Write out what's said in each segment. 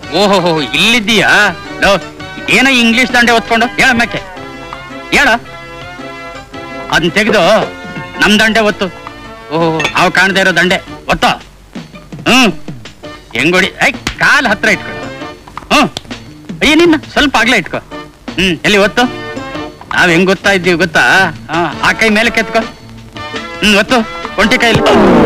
ಓಹೋ ಇಲ್ಲಿದ್ದೀಯಾ ಲೋ ಏನೋ ಇಂಗ್ಲಿಷ್ ದಂಡೆ ಹೊತ್ಕೊಂಡು ಹೇಳ ಮ್ಯಾಕೆ ಹೇಳ ಅದನ್ನ ತೆಗೆದು ನಮ್ ದಂಡೆ ಒತ್ತು ಓಹೋ ಅವ್ ಕಾಣದೇ ಇರೋ ದಂಡೆ ಒತ್ತ ಹ್ಮ್ ಹೆಂಗೊಡಿ ಐ ಕಾಲ್ ಹತ್ರ ಇಟ್ಕೊ ಹ್ಮ್ ಅಯ್ಯ ನಿನ್ನ ಸ್ವಲ್ಪ ಆಗ್ಲೇ ಇಟ್ಕೊ ಹ್ಮ್ ಎಲ್ಲಿ ಒತ್ತು ನಾವ್ ಹೆಂಗ್ ಗೊತ್ತಾ ಇದ್ದೀವಿ ಗೊತ್ತಾ ಹಾ ಆ ಕೈ ಮೇಲೆ ಕೆತ್ಕೊ ಹ್ಮ್ ಒತ್ತು ಒಂಟಿ ಕೈಲಿ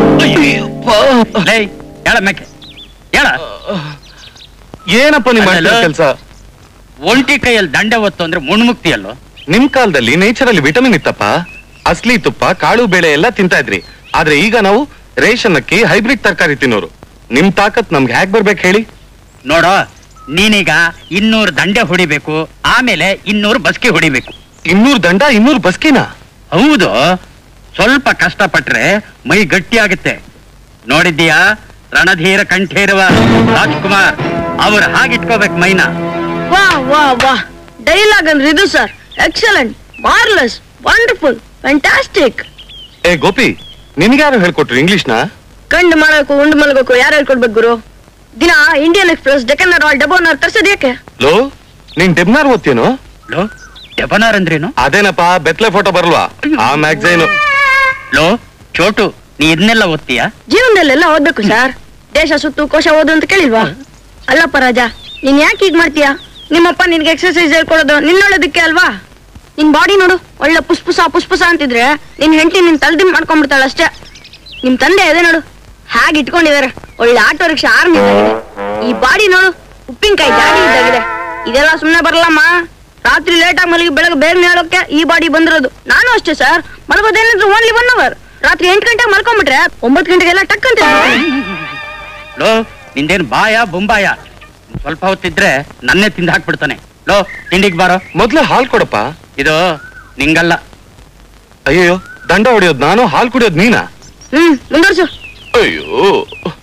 ಲೇ ಹೇಳ ಮ್ಯಾಕೆ ಹೇಳ ಏನಪ್ಪ ನಿಮ್ ಅಲ್ಲಲ್ಲ. ಕೆಲಸ ಒಂಟಿ ಕೈಯಲ್ಲಿ ದಂಡೆ ಒತ್ತು ಅಂದ್ರೆ ಮುಣ್ಮುಕ್ತಿಯಲ್ಲೋ ನಿಮ್ ಕಾಲದಲ್ಲಿ ನೇಚರ್ ಅಲ್ಲಿ ವಿಟಮಿನ್ ಇತ್ತಪ್ಪ ಅಸ್ಲಿ ತುಪ್ಪ ಕಾಳು ಬೇಳೆ ಎಲ್ಲ ತಿಂತಾ ಇದ್ರಿ ಆದ್ರೆ ಈಗ ನಾವು ರೇಷನ್ ಅಕ್ಕಿ ಹೈಬ್ರಿಡ್ ತರಕಾರಿ ತಿನ್ನೋರು ನಿಮ್ ತಾಕತ್ ನಮ್ಗೆ ಹ್ಯಾಕ್ ಬರ್ಬೇಕು ಹೇಳಿ ನೋಡೋ ನೀನೀಗ ಇನ್ನೂರು ದಂಡೆ ಹೊಡಿಬೇಕು ಆಮೇಲೆ ಇನ್ನೂರು ಬಸ್ಕಿ ಹೊಡಿಬೇಕು ಇನ್ನೂರ್ ದಂಡ ಇನ್ನೂರ್ ಬಸ್ಕಿನ ಹೌದು ಸ್ವಲ್ಪ ಕಷ್ಟಪಟ್ರೆ ಮೈ ಗಟ್ಟಿ ಆಗುತ್ತೆ ನೋಡಿದ್ದೀಯಾ ರಣಧೀರ ಕಂಠೇರುವ ರಾಜ್ಕುಮಾರ್ ಅವ್ರು ಹಾಗಿಟ್ಕೋಬೇಕು ಮೈನ ವಾ ವಾ ವಾ ಡೈಲಾಗ್ ಅಂದ್ರೆ ಇದು sir excellent marvellous wonderful fantastic ಏ ಗೋಪಿ ನಿನ್ಗೆ ಯಾರು ಹೇಳ್ಕೊಟ್ರು ಇಂಗ್ಲಿಷ್ನ ಕಂಡು ಮಾಡಬೇಕು ಉಂಡು ಮಲಗಬೇಕು ಯಾರು ಹೇಳ್ಕೊಡ್ಬೇಕು ಗುರು ದಿನ ಇಂಡಿಯನ್ ಎಕ್ಸ್ಪ್ರೆಸ್ ಡೆಕ್ಕನ್ ರಾಲ್ ಡಬೋನರ್ ತರ್ಸೋದ್ ಯಾಕೆ ಲೋ ನೀನ್ ಡೆಬ್ನಾರ್ ಓದ್ತೇನು ಲೋ ಡೆಬನಾರ್ ಅಂದ್ರೇನು ಅದೇನಪ್ಪ ಬೆತ್ಲೆ ಫೋಟೋ ಬರಲ್ವಾ ಆ ಮ್ಯಾಗ್ಝೈನು ಲೋ ಚೋಟು ನೀ ಇದನ್ನೆಲ್ಲ ಓದ್ತೀಯಾ ಜೀವನದಲ್ಲೆಲ್ಲ ಓದ್ಬೇಕು ಸರ್ ದೇಶ ಸುತ್ತು ಕೋಶ ಓದು ಅಂತ ಕೇಳಿಲ್ವಾ ಅಲ್ಲಪ್ಪ ರಾಜ ನೀನ್ ಯಾಕೆ ಹೀಗ್ ಮಾಡ್ತೀಯಾ ನಿಮ್ಮಪ್ಪ ನಿನ್ಗೆ ಎಕ್ಸರ್ಸೈಸ್ ಹೇಳ್ಕೊಡೋದು ನಿನ್ನೊಳ್ಳೋದಕ್ಕೆ ಅಲ್ವಾ ನಿನ್ ಬಾಡಿ ನೋಡು ಒಳ್ಳೆ ಪುಸ್ಪುಸ ಪುಸ್ಪುಸ ಅಂತಿದ್ರೆ ನಿನ್ ಹೆಂಡತಿ ನಿನ್ ತಲ್ದಿಂಗ್ ಮಾಡ್ಕೊಂಡ್ಬಿಡ್ತಾಳ ಅಷ್ಟೇ ನಿಮ್ ತಂದೆ ಅದೇ ನೋಡು ಹಾಗೆ ಇಟ್ಕೊಂಡಿದಾರೆ ಒಳ್ಳೆ ಆಟೋ ರಿಕ್ಷಾ ಆರ್ಮಿ ಇದ್ದಾಗಿದೆ ಈ ಬಾಡಿ ನೋಡು ಉಪ್ಪಿನಕಾಯಿ ಜಾಡಿ ಇದ್ದಾಗಿದೆ ಇದೆಲ್ಲ ಸುಮ್ನೆ ಬರಲ್ಲಮ್ಮ ರಾತ್ರಿ ಲೇಟ್ ಆಗಿ ಮಲಗಿ ಬೆಳಗ್ಗೆ ಬೇಗನೆ ಹೇಳೋಕೆ ಈ ಬಾಡಿ ಬಂದಿರೋದು ನಾನು ಅಷ್ಟೇ ಸರ್ ಮಲಗೋದೇನಿದ್ರು ಓನ್ಲಿ ಒನ್ ಅವರ್ ರಾತ್ರಿ ಎಂಟು ಗಂಟೆಗೆ ಮಲ್ಕೊಂಡ್ಬಿಟ್ರೆ ಒಂಬತ್ತು ಗಂಟೆಗೆಲ್ಲ ಟಕ್ ಅಂತ ಎದ್ಬಿಡ್ತೀನಿ. ಲೋ ನಿಂದೇನು ಬಾಯ ಬೊಂಬಾಯ ಸ್ವಲ್ಪ ಹೊತ್ತಿದ್ರೆ ನನ್ನೇ ತಿಂದು ಹಾಕ್ಬಿಡ್ತಾನೆ ಲೋ ತಿಂಡಿಗೆ ಬಾರೋ ಮೊದ್ಲು ಹಾಲ್ ಕೊಡಪ್ಪ ಇದು ನಿಂಗಲ್ಲ ಅಯ್ಯೋ ದಂಡ ಹೊಡಿಯೋದ್ ನಾನು ಹಾಲ್ ಕುಡಿಯೋದ್ ನೀನಾ ಹ್ಮ್ ಮುಂದುವರ್ಸು ಅಯ್ಯೋ